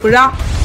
Alappuzha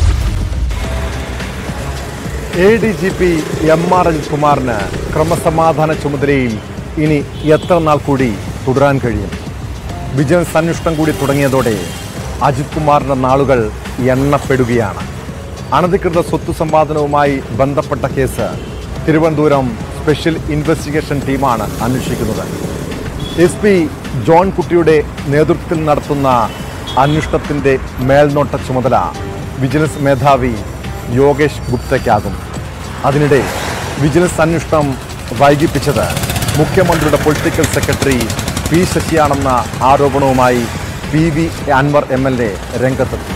A D G P M R Ajith കുമാറിന് ക്രമസമാധാന ചുമതലയിൽ ഇനി എത്ര നാൾ കൂടി തുടരാൻ കഴിയും വിജിലൻസ് അന്വേഷണം കൂടി തുടങ്ങിയതോടെ അജിത് കുമാറിന്റെ നാളുകൾ എണ്ണപ്പെടുകയാണ് അനധികൃത സ്വത്ത് സമ്പാദനവുമായി ബന്ധപ്പെട്ട കേസ് തിരുവനന്തപുരം സ്പെഷ്യൽ ഇൻവെസ്റ്റിഗേഷൻ ടീമാണ് അന്വേഷിക്കുന്നത് എസ് പി ജോൺ കുട്ടിയുടെ നേതൃത്വത്തിൽ നടത്തുന്ന അന്വേഷണത്തിന്റെ മേൽനോട്ട ചുമതല വിജിലൻസ് മേധാവി യോഗേഷ് ഗുപ്തയ്ക്കാകും അതിനിടെ വിജിലൻസ് അന്വേഷണം വൈകിപ്പിച്ചത് മുഖ്യമന്ത്രിയുടെ പൊളിറ്റിക്കൽ സെക്രട്ടറി പി ശശിയാണെന്ന ആരോപണവുമായി P V Anvar M L A രംഗത്തെത്തി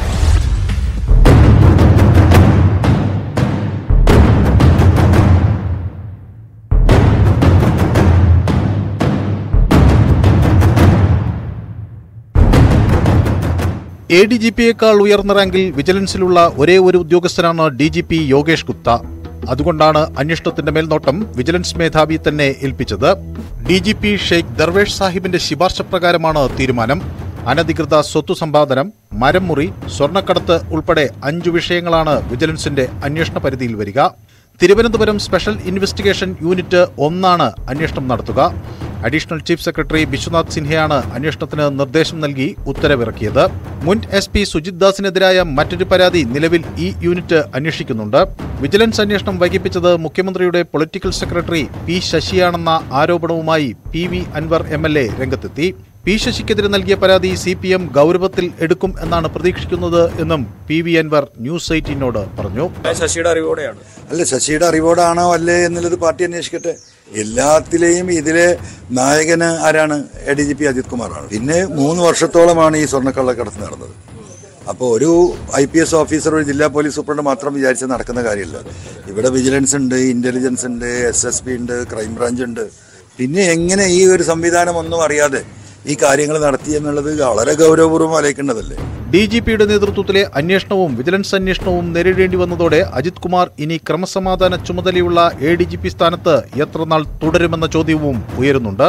എ ഡി ജി പിയേക്കാൾ ഉയർന്ന റാങ്കിൽ വിജിലൻസിലുള്ള ഒരേ ഒരു ഉദ്യോഗസ്ഥനാണ് D G P Yogesh Gupta അതുകൊണ്ടാണ് അന്വേഷണത്തിന്റെ മേൽനോട്ടം വിജിലൻസ് മേധാവി തന്നെ ഏൽപ്പിച്ചത് D G P Sheikh Darvesh സാഹിബിന്റെ ശിപാർശ പ്രകാരമാണ് തീരുമാനം അനധികൃത സ്വത്തു സമ്പാദനം മരം മുറി സ്വർണ്ണക്കടത്ത് ഉൾപ്പെടെ അഞ്ചു വിഷയങ്ങളാണ് വിജിലൻസിന്റെ അന്വേഷണ പരിധിയിൽ വരിക തിരുവനന്തപുരം സ്പെഷ്യൽ ഇൻവെസ്റ്റിഗേഷൻ യൂണിറ്റ് ഒന്നാണ് അന്വേഷണം നടത്തുക അഡീഷണൽ ചീഫ് സെക്രട്ടറി ബിശ്വനാഥ് സിൻഹയാണ് അന്വേഷണത്തിന് നിർദ്ദേശം നൽകി ഉത്തരവിറക്കിയത് മുൻ എസ് പി സുജിത് ദാസിനെതിരായ മറ്റൊരു പരാതി നിലവിൽ ഈ യൂണിറ്റ് അന്വേഷിക്കുന്നുണ്ട് വിജിലൻസ് അന്വേഷണം വൈകിപ്പിച്ചത് മുഖ്യമന്ത്രിയുടെ പൊളിറ്റിക്കൽ സെക്രട്ടറി പി ശശിയാണെന്ന ആരോപണവുമായി P V Anvar M L A രംഗത്തെത്തി പി ശശിക്കെതിരെ നൽകിയ പരാതി സി പി എം ഗൗരവത്തിൽ എടുക്കും എന്നാണ് പ്രതീക്ഷിക്കുന്നത് എന്നും പി വി അൻവർ ന്യൂസ് എയ്റ്റീനോട് പറഞ്ഞു ശശിയുടെ അറിവോടെയാണ് അല്ല ശശിയുടെ അറിവോടാണോ അല്ലേ എന്നുള്ളത് പാർട്ടി അന്വേഷിക്കട്ടെ എല്ലാത്തിലെയും ഇതിലെ നായകന് ആരാണ് A D G P Ajith കുമാറാണ് പിന്നെ മൂന്ന് വർഷത്തോളമാണ് ഈ സ്വർണ്ണക്കള്ളക്കടത്ത് നടന്നത് അപ്പോൾ ഒരു ഐ പി എസ് ഓഫീസർ ഒരു ജില്ലാ പോലീസ് സൂപ്രണ്ട് മാത്രം വിചാരിച്ച് നടക്കുന്ന കാര്യമില്ല ഇവിടെ വിജിലൻസ് ഉണ്ട് ഇന്റലിജൻസ് ഉണ്ട് എസ് എസ് പി ഉണ്ട് ക്രൈംബ്രാഞ്ച് ഉണ്ട് പിന്നെ എങ്ങനെ ഈ ഒരു സംവിധാനം ഒന്നും അറിയാതെ ഈ കാര്യങ്ങൾ നടത്തി എന്നുള്ളത് വളരെ ഗൗരവപൂർവ്വം ആലോചിക്കേണ്ടതല്ലേ ഡി ജി പിയുടെ നേതൃത്വത്തിലെ അന്വേഷണവും വിജിലൻസ് അന്വേഷണവും നേരിടേണ്ടി വന്നതോടെ അജിത് കുമാർ ഇനി ക്രമസമാധാന ചുമതലയുള്ള എ ഡി ജി പി സ്ഥാനത്ത് എത്ര നാൾ തുടരുമെന്ന ചോദ്യവും ഉയരുന്നുണ്ട്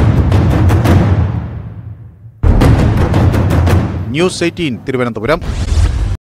ന്യൂസ് എയ്റ്റീൻ തിരുവനന്തപുരം